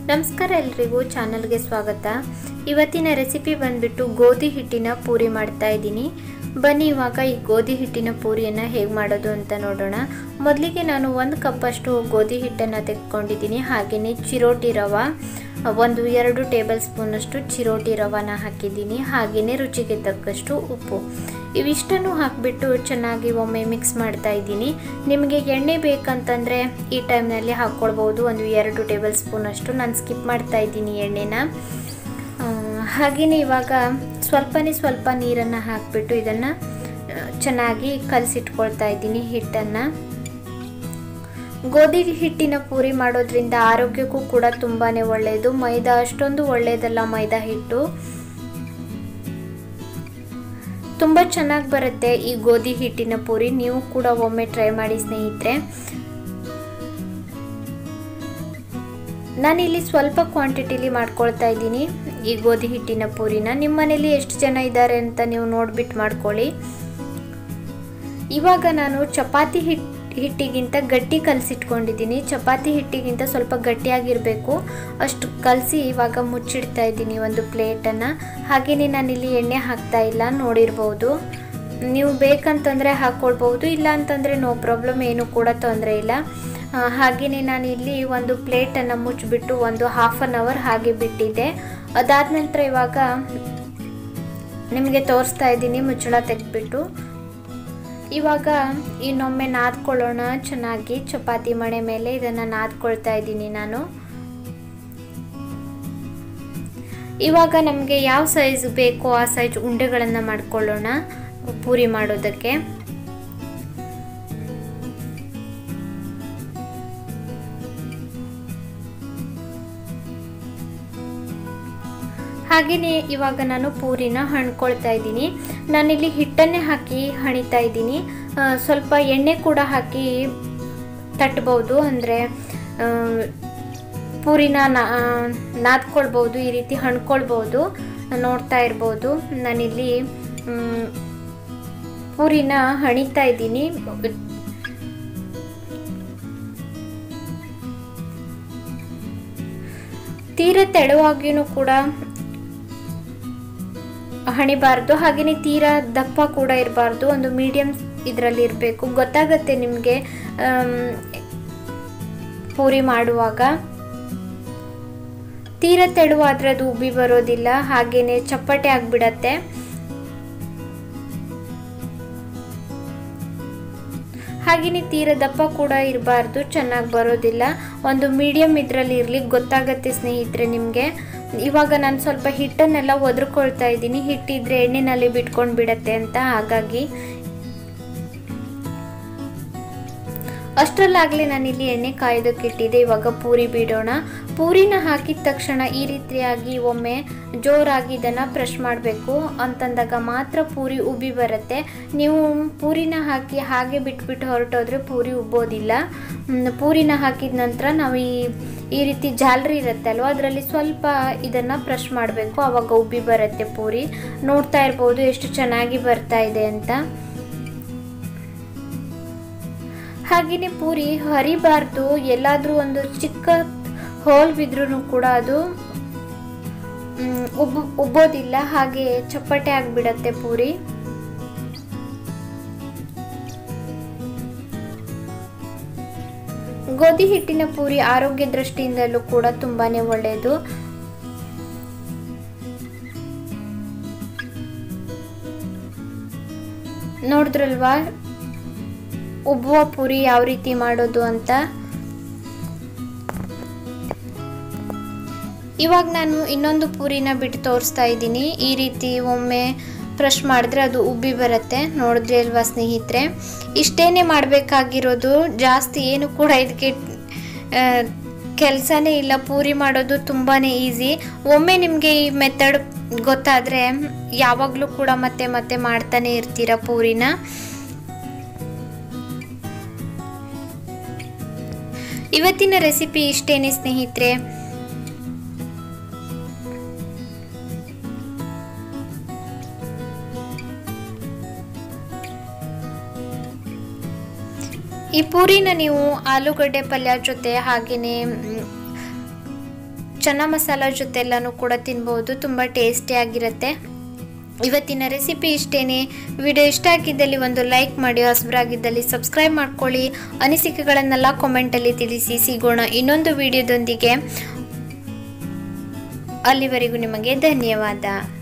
ನಮಸ್ಕಾರ ಎಲ್ರಿಗೂ ಚಾನಲ್ಗೆ ಸ್ವಾಗತ ಇವತ್ತಿನ ರೆಸಿಪಿ ಬಂದ್ಬಿಟ್ಟು ಗೋಧಿ ಹಿಟ್ಟಿನ ಪೂರಿ ಮಾಡ್ತಾ ಇದ್ದೀನಿ ಬನ್ನಿ ಇವಾಗ ಈ ಗೋಧಿ ಹಿಟ್ಟಿನ ಪೂರಿಯನ್ನು ಹೇಗೆ ಮಾಡೋದು ಅಂತ ನೋಡೋಣ ಮೊದಲಿಗೆ ನಾನು ಒಂದು ಕಪ್ಪಷ್ಟು ಗೋಧಿ ಹಿಟ್ಟನ್ನು ತೆಗೆದುಕೊಂಡಿದ್ದೀನಿ ಹಾಗೆಯೇ ಚಿರೋಟಿ ರವೆ ಒಂದು ಎರಡು ಟೇಬಲ್ ಸ್ಪೂನಷ್ಟು ಚಿರೋಟಿ ರವಾನ ಹಾಕಿದ್ದೀನಿ ಹಾಗೆಯೇ ರುಚಿಗೆ ತಕ್ಕಷ್ಟು ಉಪ್ಪು ಇವಿಷ್ಟನ್ನು ಹಾಕಿಬಿಟ್ಟು ಚೆನ್ನಾಗಿ ಒಮ್ಮೆ ಮಿಕ್ಸ್ ಮಾಡ್ತಾ ಇದ್ದೀನಿ ನಿಮಗೆ ಎಣ್ಣೆ ಬೇಕಂತಂದರೆ ಈ ಟೈಮ್ನಲ್ಲಿ ಹಾಕ್ಕೊಳ್ಬೋದು ಒಂದು ಎರಡು ಟೇಬಲ್ ಸ್ಪೂನಷ್ಟು ನಾನು ಸ್ಕಿಪ್ ಮಾಡ್ತಾ ಇದ್ದೀನಿ ಎಣ್ಣೆನ ಹಾಗೆಯೇ ಇವಾಗ ಸ್ವಲ್ಪನೇ ಸ್ವಲ್ಪ ನೀರನ್ನು ಹಾಕಿಬಿಟ್ಟು ಇದನ್ನು ಚೆನ್ನಾಗಿ ಕಲಸಿಟ್ಕೊಳ್ತಾ ಇದ್ದೀನಿ ಹಿಟ್ಟನ್ನು ಗೋಧಿ ಹಿಟ್ಟಿನ ಪೂರಿ ಮಾಡೋದ್ರಿಂದ ಆರೋಗ್ಯಕ್ಕೂ ಕೂಡ ತುಂಬಾ ಒಳ್ಳೆಯದು ಮೈದಾ ಅಷ್ಟೊಂದು ಒಳ್ಳೆಯದಲ್ಲ ಮೈದಾ ಹಿಟ್ಟು ತುಂಬ ಚೆನ್ನಾಗಿ ಬರುತ್ತೆ ಈ ಗೋಧಿ ಹಿಟ್ಟಿನ ಪೂರಿ ನೀವು ಕೂಡ ಒಮ್ಮೆ ಟ್ರೈ ಮಾಡಿ ಸ್ನೇಹಿತರೆ ನಾನಿಲ್ಲಿ ಸ್ವಲ್ಪ ಕ್ವಾಂಟಿಟಿಲಿ ಮಾಡ್ಕೊಳ್ತಾ ಇದ್ದೀನಿ ಈ ಗೋಧಿ ಹಿಟ್ಟಿನ ಪೂರಿನ ನಿಮ್ಮ ಮನೇಲಿ ಎಷ್ಟು ಜನ ಇದ್ದಾರೆ ಅಂತ ನೀವು ನೋಡ್ಬಿಟ್ಟು ಮಾಡ್ಕೊಳ್ಳಿ ಇವಾಗ ನಾನು ಚಪಾತಿ ಹಿಟ್ಟು ಹಿಟ್ಟಿಗಿಂತ ಗಟ್ಟಿ ಕಲಸಿಟ್ಕೊಂಡಿದ್ದೀನಿ ಚಪಾತಿ ಹಿಟ್ಟಿಗಿಂತ ಸ್ವಲ್ಪ ಗಟ್ಟಿಯಾಗಿರಬೇಕು ಅಷ್ಟು ಕಲಸಿ ಇವಾಗ ಮುಚ್ಚಿಡ್ತಾ ಇದ್ದೀನಿ ಒಂದು ಪ್ಲೇಟನ್ನು ಹಾಗೆಯೇ ನಾನಿಲ್ಲಿ ಎಣ್ಣೆ ಹಾಕ್ತಾ ಇಲ್ಲ ನೋಡಿರ್ಬೋದು ನೀವು ಬೇಕಂತಂದರೆ ಹಾಕ್ಕೊಳ್ಬೋದು ಇಲ್ಲ ಅಂತಂದರೆ ನೋ ಪ್ರಾಬ್ಲಮ್ ಏನು ಕೂಡ ತೊಂದರೆ ಇಲ್ಲ ಹಾಗೆಯೇ ನಾನು ಇಲ್ಲಿ ಒಂದು ಪ್ಲೇಟನ್ನು ಮುಚ್ಚಿಬಿಟ್ಟು ಒಂದು ಹಾಫ್ ಆನ್ ಅವರ್ ಹಾಗೆ ಬಿಟ್ಟಿದ್ದೆ ಅದಾದ ನಂತರ ಇವಾಗ ನಿಮಗೆ ತೋರಿಸ್ತಾ ಇದ್ದೀನಿ ಮುಚ್ಚಳ ತೆಗೆದ್ಬಿಟ್ಟು ಇವಾಗ ಇನ್ನೊಮ್ಮೆ ನಾದ್ಕೊಳ್ಳೋಣ ಚೆನ್ನಾಗಿ ಚಪಾತಿ ಮಣೆ ಮೇಲೆ ಇದನ್ನು ನಾದ್ಕೊಳ್ತಾ ಇದ್ದೀನಿ ನಾನು ಇವಾಗ ನಮಗೆ ಯಾವ ಸೈಜ್ ಬೇಕೋ ಆ ಸೈಜ್ ಉಂಡೆಗಳನ್ನು ಮಾಡ್ಕೊಳ್ಳೋಣ ಪೂರಿ ಮಾಡೋದಕ್ಕೆ ಹಾಗೆಯೇ ಇವಾಗ ನಾನು ಪೂರಿನ ಹಣ್ಕೊಳ್ತಾ ಇದ್ದೀನಿ ನಾನಿಲ್ಲಿ ಹಿಟ್ಟನ್ನೇ ಹಾಕಿ ಹಣಿತಾ ಇದ್ದೀನಿ ಸ್ವಲ್ಪ ಎಣ್ಣೆ ಕೂಡ ಹಾಕಿ ತಟ್ಬೋದು ಅಂದರೆ ಪೂರಿನ ನಾದ್ಕೊಳ್ಬೋದು ಈ ರೀತಿ ಹಣ್ಕೊಳ್ಬೋದು ನೋಡ್ತಾ ಇರ್ಬೋದು ನಾನಿಲ್ಲಿ ಪೂರಿನ ಹಣಿತಾ ಇದ್ದೀನಿ ತೀರ ತೆಳುವಾಗಿಯೂ ಕೂಡ ಹಣಿಬಾರ್ದು ಹಾಗೆಯೇ ತೀರಾ ದಪ್ಪ ಕೂಡ ಇರಬಾರ್ದು ಒಂದು ಮೀಡಿಯಮ್ ಇದರಲ್ಲಿ ಇರಬೇಕು ಗೊತ್ತಾಗತ್ತೆ ನಿಮಗೆ ಪೂರಿ ಮಾಡುವಾಗ ತೀರ ತೆಳುವಾದ್ರೆ ಅದು ಉಬ್ಬಿ ಬರೋದಿಲ್ಲ ಹಾಗೇನೆ ಚಪ್ಪಟೆ ಆಗಿಬಿಡತ್ತೆ ಹಾಗೆಯೇ ತೀರ ದಪ್ಪ ಕೂಡ ಇರಬಾರ್ದು ಚೆನ್ನಾಗಿ ಬರೋದಿಲ್ಲ ಒಂದು ಮೀಡಿಯಮ್ ಇದರಲ್ಲಿ ಇರಲಿ ಗೊತ್ತಾಗತ್ತೆ ಸ್ನೇಹಿತರೆ ನಿಮಗೆ ಇವಾಗ ನಾನು ಸ್ವಲ್ಪ ಹಿಟ್ಟನ್ನೆಲ್ಲ ಒದ್ರಕೊಳ್ತಾ ಇದ್ದೀನಿ ಹಿಟ್ಟಿದ್ರೆ ಎಣ್ಣೆನಲ್ಲಿ ಬಿಟ್ಕೊಂಡು ಬಿಡತ್ತೆ ಅಂತ ಹಾಗಾಗಿ ಅಷ್ಟರಲ್ಲಾಗಲೇ ನಾನಿಲ್ಲಿ ಎಣ್ಣೆ ಕಾಯೋದಕ್ಕೆ ಇಟ್ಟಿದ್ದೆ ಇವಾಗ ಪೂರಿ ಬಿಡೋಣ ಪೂರಿನ ಹಾಕಿದ ತಕ್ಷಣ ಈ ರೀತಿಯಾಗಿ ಒಮ್ಮೆ ಜೋರಾಗಿ ಇದನ್ನು ಬ್ರಷ್ ಮಾಡಬೇಕು ಅಂತಂದಾಗ ಮಾತ್ರ ಪೂರಿ ಉಬ್ಬಿ ಬರುತ್ತೆ ನೀವು ಪೂರಿನ ಹಾಕಿ ಹಾಗೆ ಬಿಟ್ಬಿಟ್ಟು ಹೊರಟೋದ್ರೆ ಪೂರಿ ಉಬ್ಬೋದಿಲ್ಲ ಪೂರಿನ ಹಾಕಿದ ನಂತರ ನಾವು ಈ ಈ ರೀತಿ ಜಾಲರಿ ಇರುತ್ತೆ ಅಲ್ವ ಅದರಲ್ಲಿ ಸ್ವಲ್ಪ ಇದನ್ನು ಬ್ರಷ್ ಮಾಡಬೇಕು ಆವಾಗ ಉಬ್ಬಿ ಬರುತ್ತೆ ಪೂರಿ ನೋಡ್ತಾ ಇರ್ಬೋದು ಎಷ್ಟು ಚೆನ್ನಾಗಿ ಬರ್ತಾ ಇದೆ ಅಂತ ಹಾಗೆಯೇ ಪೂರಿ ಹರಿಬಾರ್ದು ಎಲ್ಲಾದರೂ ಒಂದು ಚಿಕ್ಕ ಹೋಲ್ ಬಿದ್ರೂ ಕೂಡ ಅದು ಉಬ್ಬ ಉಬ್ಬೋದಿಲ್ಲ ಹಾಗೆ ಚಪ್ಪಟೆ ಆಗಿಬಿಡತ್ತೆ ಪೂರಿ ಗೋಧಿ ಹಿಟ್ಟಿನ ಪೂರಿ ಆರೋಗ್ಯ ದೃಷ್ಟಿಯಿಂದಲೂ ಕೂಡ ತುಂಬಾನೇ ಒಳ್ಳೆಯದು ನೋಡಿದ್ರಲ್ವಾ ಉಬ್ಬುವ ಪೂರಿ ಯಾವ ರೀತಿ ಮಾಡೋದು ಅಂತ ಇವಾಗ ನಾನು ಇನ್ನೊಂದು ಪೂರಿನ ಬಿಟ್ಟು ತೋರಿಸ್ತಾ ಇದ್ದೀನಿ ಈ ರೀತಿ ಒಮ್ಮೆ ಬ್ರಷ್ ಮಾಡಿದ್ರೆ ಅದು ಉಬ್ಬಿ ಬರುತ್ತೆ ನೋಡಿದ್ರಿ ಅಲ್ವಾ ಸ್ನೇಹಿತರೆ ಇಷ್ಟೇನೆ ಮಾಡಬೇಕಾಗಿರೋದು ಜಾಸ್ತಿ ಏನು ಕೂಡ ಇದಕ್ಕೆ ಕೆಲಸನೇ ಇಲ್ಲ ಪೂರಿ ಮಾಡೋದು ತುಂಬಾ ಈಸಿ ಒಮ್ಮೆ ನಿಮಗೆ ಈ ಮೆಥಡ್ ಗೊತ್ತಾದರೆ ಯಾವಾಗಲೂ ಕೂಡ ಮತ್ತೆ ಮತ್ತೆ ಮಾಡ್ತಾನೆ ಇರ್ತೀರ ಪೂರಿನ ಇವತ್ತಿನ ರೆಸಿಪಿ ಇಷ್ಟೇನೆ ಸ್ನೇಹಿತರೆ ಈ ಪೂರಿನ ನೀವು ಆಲೂಗಡ್ಡೆ ಪಲ್ಯ ಜೊತೆ ಹಾಗೆಯೇ ಚನ್ನ ಮಸಾಲ ಜೊತೆಲ್ಲನೂ ಕೂಡ ತಿನ್ಬೋದು ತುಂಬ ಟೇಸ್ಟಿಯಾಗಿರುತ್ತೆ ಇವತ್ತಿನ ರೆಸಿಪಿ ಇಷ್ಟೇನೆ ವಿಡಿಯೋ ಇಷ್ಟ ಆಗಿದ್ದಲ್ಲಿ ಒಂದು ಲೈಕ್ ಮಾಡಿ ಹೊಸಬರಾಗಿದ್ದಲ್ಲಿ ಸಬ್ಸ್ಕ್ರೈಬ್ ಮಾಡ್ಕೊಳ್ಳಿ ಅನಿಸಿಕೆಗಳನ್ನೆಲ್ಲ ಕಾಮೆಂಟಲ್ಲಿ ತಿಳಿಸಿ ಸಿಗೋಣ ಇನ್ನೊಂದು ವಿಡಿಯೋದೊಂದಿಗೆ ಅಲ್ಲಿವರೆಗೂ ನಿಮಗೆ ಧನ್ಯವಾದ